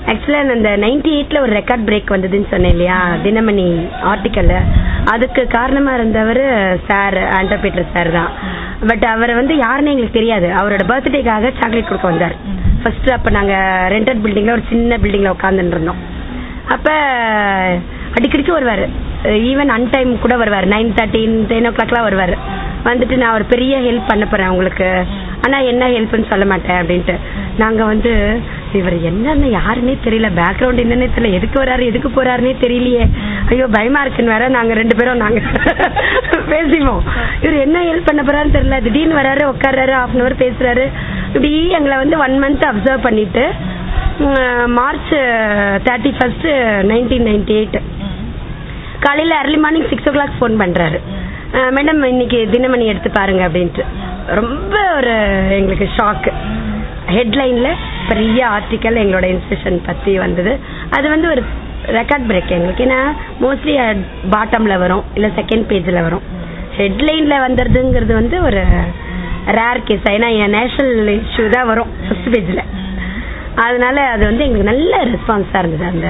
ஆக்சுவலா அந்த நைன்டி எயிட்ல ஒரு ரெக்கார்ட் பிரேக் வந்ததுன்னு சொன்னேன் இல்லையா தினமணி ஆர்டிக்கல் அதுக்கு காரணமா இருந்தவர் சார் ஆண்டோ பீட்டர் சார் தான் பட் அவர் வந்து யாருன்னு எங்களுக்கு தெரியாது அவரோட பர்த்டேக்காக சாக்லேட் கொடுக்க வந்தார் ஃபர்ஸ்ட் அப்ப நாங்க ரெண்டட் பில்டிங்ல ஒரு சின்ன பில்டிங்ல உட்காந்துட்டு இருந்தோம் அப்ப அடிக்கடிக்கு வருவாரு ஈவன் அன்டைம் கூட வருவார் நைன் தேர்ட்டி டென் ஓ கிளாக்லாம் வருவார் வந்துட்டு நான் ஒரு பெரிய ஹெல்ப் பண்ண போறேன் உங்களுக்கு ஆனா என்ன ஹெல்ப்னு சொல்ல மாட்டேன் அப்படின்ட்டு நாங்க வந்து இவர் என்னன்னு யாருன்னே தெரியல பேக்ரவுண்ட் என்னன்னே தெரியல எதுக்கு வராரு எதுக்கு போறாருன்னே தெரியலையே ஐயோ பயமா இருக்குன்னு வேற நாங்க ரெண்டு பேரும் நாங்க பேசிப்போம் இவர் என்ன ஹெல்ப் பண்ண போறாருன்னு தெரியல திடீர்னு வராரு உட்கார்றாரு ஹாஃப் அன் அவர் பேசுறாரு இப்படி எங்களை வந்து ஒன் மந்த் அப்சர்வ் பண்ணிட்டு um, March thirty first nineteen ninety eight காலையில early morning six o'clock phone பண்றாரு மேடம் இன்னைக்கு தினமணி எடுத்து பாருங்க அப்படின்ட்டு ரொம்ப ஒரு எங்களுக்கு ஷாக் ஹெட்லைன்ல பெரிய ஆர்டிக்கல் எங்களோட இன்ஸ்டியூஷன் பத்தி வந்தது அது வந்து ஒரு ரெக்கார்ட் பிரேக் எங்களுக்கு ஏன்னா மோஸ்ட்லி பாட்டம்ல வரும் இல்ல செகண்ட் பேஜ்ல வரும் ஹெட்லைன்ல வந்துருதுங்கிறது வந்து ஒரு ரேர் கேஸ் ஏன்னா நேஷனல் இஷ்யூ தான் வரும் ஃபர்ஸ்ட் பேஜ்ல அதனால அது வந்து எங்களுக்கு நல்ல ரெஸ்பான்ஸா இருந்தது அந்த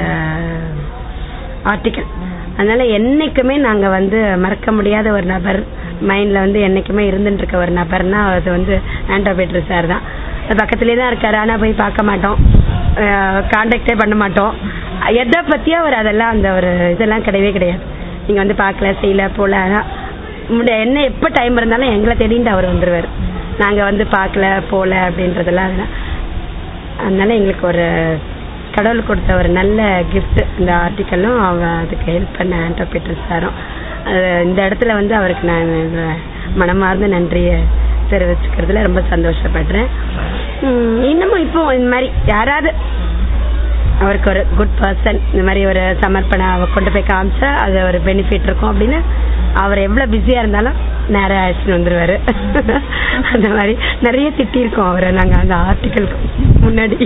ஆர்டிக்கல் அதனால என்னைக்குமே நாங்க வந்து மறக்க முடியாத ஒரு நபர் மைண்ட்ல வந்து என்னைக்குமே இருந்துட்டு இருக்க ஒரு நபர்னா அது வந்து ஆண்டோ பீட்டர் சார் தான் அது பக்கத்துலயே தான் இருக்காரு ஆனா போய் பார்க்க மாட்டோம் கான்டாக்டே பண்ண மாட்டோம் எதை பத்தியும் அவர் அதெல்லாம் அந்த ஒரு இதெல்லாம் கிடையவே கிடையாது நீங்க வந்து பார்க்கல செய்யல போல ஆனா முடி- என்ன எப்ப டைம் இருந்தாலும் எங்களை தேடிட்டு அவர் வந்துருவாரு நாங்க வந்து பார்க்கல போல அப்படின்றதெல்லாம் அதெல்லாம் அதனால எங்களுக்கு ஒரு கடவுள் கொடுத்த ஒரு நல்ல gift இந்த ஆர்டிக்கலும் அவ அதுக்கு ஹெல்ப் பண்ண ஆண்டோ பீட்டர் சாரும் அது இந்த இடத்துல வந்து அவருக்கு நான் என்னோட மனமார்ந்த நன்றியை தெரிவிச்சுக்கிறதுல ரொம்ப சந்தோஷப்படுறேன் உம் இன்னமும் இப்போ இந்த மாதிரி யாராவது அவருக்கு ஒரு குட் பர்சன் இந்த மாதிரி ஒரு சமர்ப்பணம் அவ கொண்டு போய் காமிச்சா அது ஒரு பெனிஃபிட் இருக்கும் அப்படின்னு அவர் எவ்வளவு பிஸியா இருந்தாலும் நேரம் அழைச்சிட்டு வந்துருவாரு அந்த மாதிரி நிறைய திட்டிருக்கோம் அவரை நாங்க அந்த ஆர்டிக்கலுக்கு முன்னாடி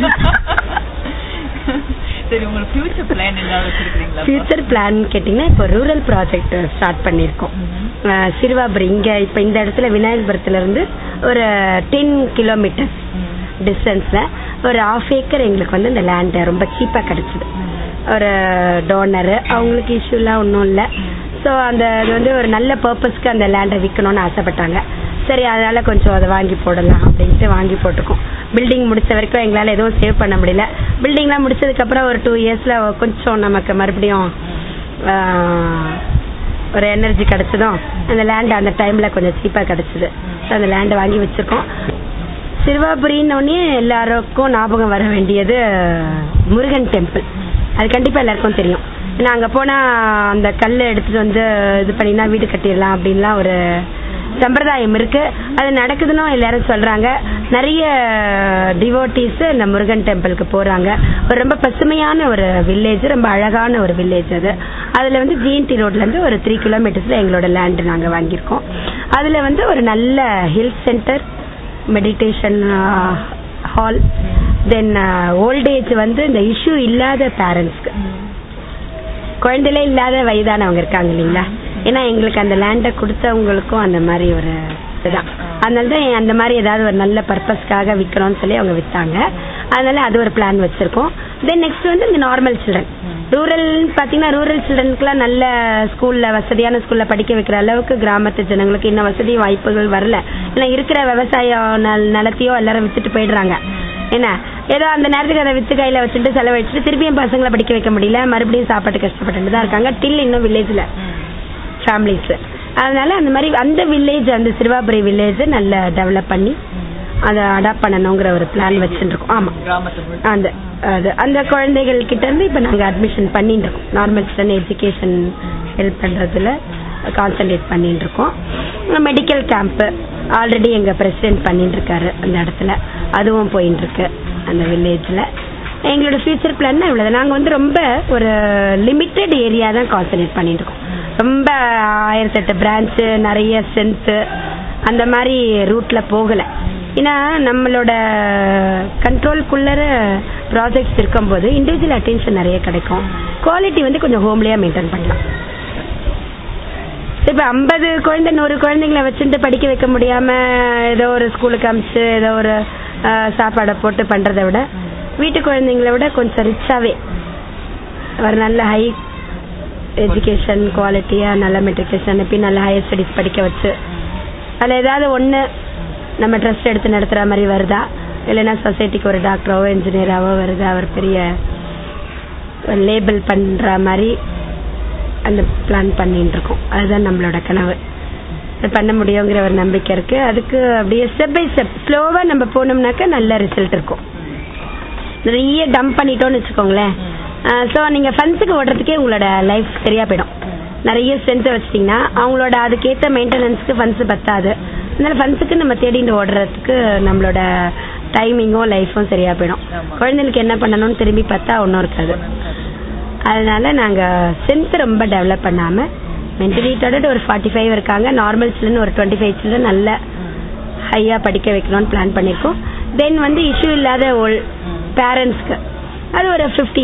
சரி உங்களுக்கு ஃபியூச்சர் பிளான் ஏதாவது வச்சிருக்கீங்களா ஃபியூச்சர் பிளான் கேட்டிங்கன்னா இப்போ ரூரல் ப்ராஜெக்ட் ஸ்டார்ட் பண்ணியிருக்கோம் அஹ் சிறுவாபுரி இங்க இப்ப இந்த இடத்துல விநாயகபுரத்துல இருந்து ஒரு டென் கிலோமீட்டர் டிஸ்டன்ஸ்ல ஒரு ஆஃப் ஏக்கர் எங்களுக்கு வந்து இந்த லேண்ட் ரொம்ப சீப்பா கிடைச்சது ஒரு டோனர் அவங்களுக்கு இஷ்யூலாம் ஒன்றும் இல்லை ஸோ அந்த அது வந்து ஒரு நல்ல பர்பஸ்க்கு அந்த லேண்டை விற்கணும்னு ஆசைப்பட்டாங்க சரி அதனால கொஞ்சம் அதை வாங்கி போடலாம் அப்படின்ட்டு வாங்கி போட்டிருக்கோம் பில்டிங் முடிச்ச வரைக்கும் எங்களால் எதுவும் சேவ் பண்ண முடியல பில்டிங்லாம் முடிச்சதுக்கு அப்புறம் ஒரு டூ இயர்ஸ்ல கொஞ்சம் நமக்கு மறுபடியும் ஆஹ், ஒரு எனர்ஜி கிடைச்சதும் அந்த லேண்ட் அந்த டைம்ல கொஞ்சம் சீப்பா கிடைச்சது So, அந்த லேண்ட் வாங்கி வச்சிருக்கோம் சிறுவாபுரின்னொடனே எல்லாருக்கும் ஞாபகம் வர வேண்டியது முருகன் டெம்பிள் அது கண்டிப்பா எல்லாருக்கும் தெரியும் ஏன்னா அங்க போனா அந்த கல்லை எடுத்துட்டு வந்து இது பண்ணினா வீடு கட்டிடலாம் அப்படின்லாம் ஒரு சம்பிரதாயம் இருக்கு அது நடக்குதுன்னு எல்லாரும் சொல்றாங்க நிறைய டிவோட்டிஸ் இந்த முருகன் டெம்பிளுக்கு போறாங்க ஒரு ரொம்ப பசுமையான ஒரு வில்லேஜ் ரொம்ப அழகான ஒரு வில்லேஜ் அது அதுல வந்து ஜிஎன்டி ரோட்ல இருந்து ஒரு த்ரீ கிலோமீட்டர்ஸ்ல எங்களோட லேண்ட் நாங்க வாங்கியிருக்கோம் அதுல வந்து ஒரு நல்ல hill centre meditation hall then old age வந்து இந்த இஷ்யூ இல்லாத பேரண்ட்ஸ்க்கு குழந்தைகளே இல்லாத வயதானவங்க இருக்காங்க இல்லைங்களா ஏன்னா எங்களுக்கு அந்த லேண்டை கொடுத்தவங்களுக்கும் அந்த மாதிரி ஒரு இதுதான் அதனால தான் அந்த மாதிரி ஏதாவது ஒரு நல்ல பர்பஸ்க்காக விற்கணும்னு சொல்லி அவங்க வித்தாங்க அதனால அது ஒரு பிளான் வச்சிருக்கோம் தென் நெக்ஸ்ட் வந்து இந்த நார்மல் சில்ட்ரன் ரூரல் பாத்தீங்கன்னா ரூரல் சில்ட்ரனுக்குலாம் நல்ல ஸ்கூல்ல வசதியான ஸ்கூல்ல படிக்க வைக்கிற அளவுக்கு கிராமத்து ஜனங்களுக்கு இன்னும் வசதி வாய்ப்புகள் வரல ஏன்னா இருக்கிற விவசாய நல- நிலத்தையோ எல்லாரும் வித்துட்டு போயிடுறாங்க என்ன ஏதோ அந்த நேரத்துக்கு அதை வித்து கையில வச்சுட்டு செலவழிச்சுட்டு திருப்பியும் பசங்களை படிக்க வைக்க முடியல மறுபடியும் சாப்பாட்டு கஷ்டப்பட்டு தான் இருக்காங்க டில் இன்னும் வில்லேஜ்ல ஃபேமிலிஸ் அதனால அந்த மாதிரி அந்த வில்லேஜ் அந்த சிறுவாபுரி வில்லேஜ் நல்லா டெவலப் பண்ணி அதை அடாப்ட் பண்ணணுங்கிற ஒரு பிளான் வச்சுருக்கோம் ஆமா கிராமத்து முழுக்க. அந்த அது அந்த குழந்தைகள் கிட்ட இருந்து இப்ப நாங்க அட்மிஷன் பண்ணிட்டு இருக்கோம் நார்மல் ஸ்டூடெண்ட் எஜுகேஷன் ஹெல்ப் பண்றதுல கான்சென்ட்ரேட் பண்ணிட்டு இருக்கோம் மெடிக்கல் கேம்ப் ஆல்ரெடி எங்க பிரசிடென்ட் பண்ணிட்டு இருக்காரு அந்த இடத்துல அதுவும் போயிட்டு இருக்கு அந்த வில்லேஜ்ல எங்களோட ஃபியூச்சர் பிளான் இவ்வளவு நாங்க வந்து ரொம்ப ஒரு லிமிட்டெட் ஏரியா தான் கான்சென்ட்ரேட் பண்ணிட்டு இருக்கோம் ரொம்ப ஆயிரத்தெட்டு பிரான்ச் நிறைய ஸ்ட்ரென்த் அந்த மாதிரி ரூட்ல போகல ஏன்னா நம்மளோட கண்ட்ரோல்குள்ள ப்ராஜெக்ட்ஸ் இருக்கும்போது இண்டிவிஜுவல் அட்டென்ஷன் நிறைய கிடைக்கும் குவாலிட்டி வந்து கொஞ்சம் ஹோம்லியா மெயின்டைன் பண்ணலாம் இப்ப ஐம்பது குழந்தை நூறு குழந்தைங்களை வச்சுட்டு படிக்க வைக்க முடியாம ஏதோ ஒரு ஸ்கூலுக்கு அமிச்சு ஏதோ ஒரு அஹ், சாப்பாடை போட்டு பண்றதை விட வீட்டு குழந்தைங்களை விட கொஞ்சம் ரிச்சாவே ஒரு நல்ல ஹை எஜுகேஷன் குவாலிட்டியா நல்ல மெட்ரிகுலேஷன் அனுப்பி நல்ல ஹையர் ஸ்டடிஸ் படிக்க வச்சு அதில் ஏதாவது ஒன்று நம்ம ட்ரஸ்ட் எடுத்து நடத்துகிற மாதிரி வருதா இல்லைன்னா சொசைட்டிக்கு ஒரு டாக்டராவோ இன்ஜினியராவோ வருதா அவர் பெரிய லேபிள் பண்ணுற மாதிரி அந்த பிளான் பண்ணிட்டு இருக்கோம் அதுதான் நம்மளோட கனவு அது பண்ண முடியுங்கிற ஒரு நம்பிக்கை இருக்கு அதுக்கு அப்படியே ஸ்டெப் பை ஸ்டெப் ஸ்லோவா நம்ம போனோம்னாக்கா நல்ல ரிசல்ட் இருக்கும் நிறைய டம்ப் பண்ணிட்டோம்னு வச்சுக்கோங்களேன் ஸோ நீங்க ஃபண்ட்ஸுக்கு ஓடுறதுக்கே உங்களோட லைஃப் சரியா போயிடும் நிறைய ஸ்ட்ரென்த்தை வச்சிட்டிங்கன்னா அவங்களோட அதுக்கேற்ற மெயின்டெனன்ஸ்க்கு ஃபண்ட்ஸ் பத்தாது அதனால ஃபண்ட்ஸுக்கு நம்ம தேடிட்டு ஓடுறதுக்கு நம்மளோட டைமிங்கும் லைஃபும் சரியா போயிடும் ஆமா. குழந்தைகளுக்கு என்ன பண்ணணும்னு திரும்பி பார்த்தா ஒன்றும் இருக்காது அதனால நாங்க ஸ்ட்ரென்த் ரொம்ப டெவலப் பண்ணாம மென்டலி தொடர்ந்து ஒரு ஃபார்ட்டி ஃபைவ் இருக்காங்க நார்மல் சில்ட்ரன் ஒரு டுவெண்ட்டி ஃபைவ் சில்ட்ரன் நல்ல ஹையா படிக்க வைக்கணும்னு பிளான் பண்ணியிருக்கோம் தென் வந்து இஷ்யூ இல்லாத ஓல் பேரண்ட்ஸ்க்கு அது ஒரு ஃபிஃப்டி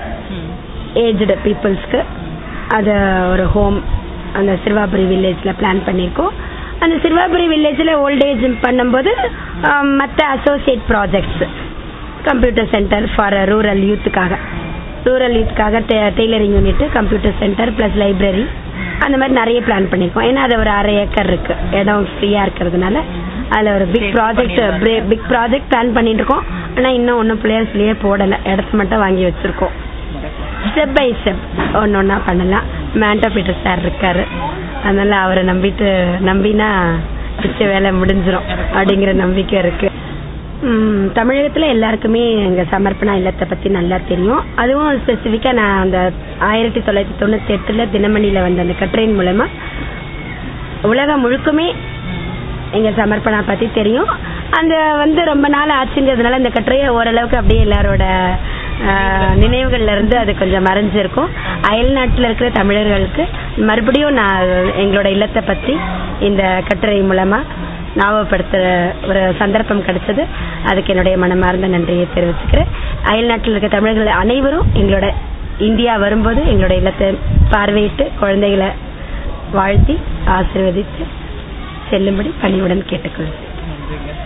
ஏஜ்டு பீப்புள்ஸ்க்கு அது ஒரு ஹோம் அந்த சிறுவாபுரி வில்லேஜில் பிளான் பண்ணியிருக்கோம் அந்த சிறுவாபுரி வில்லேஜில் ஓல்டேஜ் பண்ணும்போது மற்ற associate projects computer centre for rural யூத்துக்காக ரூரல் யூத்துக்காக tailoring unit computer centre plus library அந்த மாதிரி நிறைய பிளான் பண்ணியிருக்கோம் ஏன்னா அது ஒரு அரை ஏக்கர் இருக்கு இடம் ஃப்ரீயாக இருக்கிறதுனால அதில் ஒரு பிக் Save ப்ராஜெக்ட் பண்ணிடலாம். பிக் ப்ராஜெக்ட் பிளான் பண்ணிட்டு இருக்கோம் ஆனால் இன்னும் ஒன்றும் பிளேயர்ஸ்லேயே போடலை இடத்த மட்டும் வாங்கி வச்சிருக்கோம் ஸ்டெப் பை ஸ்டெப் ஒன்று ஒன்றா பண்ணலாம் மேண்டோ பீட்டர் சார் இருக்காரு அதனால அவரை நம்பிட்டு நம்பினா மிச்ச வேலை முடிஞ்சிரும் அப்படிங்கிற நம்பிக்கை இருக்கு ம், தமிழகத்துல எல்லாருக்குமே எங்க சமர்ப்பண இல்லத்தை பத்தி நல்லா தெரியும் அதுவும் ஸ்பெசிஃபிக்கா நான் அந்த ஆயிரத்தி தொள்ளாயிரத்தி தொண்ணூத்தி எட்டுல தினமணியில வந்த அந்த கட்டுரையின் மூலமா உலகம் முழுக்குமே எங்க சமர்ப்பணா பத்தி தெரியும் அந்த வந்து ரொம்ப நாள் ஆச்சுங்கிறதுனால அந்த கட்டுரையை ஓரளவுக்கு அப்படியே எல்லாரோட ஆஹ், நினைவுகள்ல இருந்து அது கொஞ்சம் மறைஞ்சிருக்கும் அயல் நாட்டுல இருக்கிற தமிழர்களுக்கு மறுபடியும் நான் எங்களோட இல்லத்தை பத்தி இந்த கட்டுரை மூலமா ஞாபகப்படுத்துற ஒரு சந்தர்ப்பம் கிடைச்சது அதுக்கு என்னுடைய மனமார்ந்த நன்றியை தெரிவிச்சுக்கிறேன் அயல் நாட்டில் இருக்க தமிழர்கள் அனைவரும் எங்களோட இந்தியா வரும்போது எங்களோட இல்லத்தை பார்வையிட்டு குழந்தைகளை வாழ்த்தி ஆசீர்வதித்து செல்லும்படி பணிவுடன் கேட்டுக்கொள்கிறேன் நன்றிங்க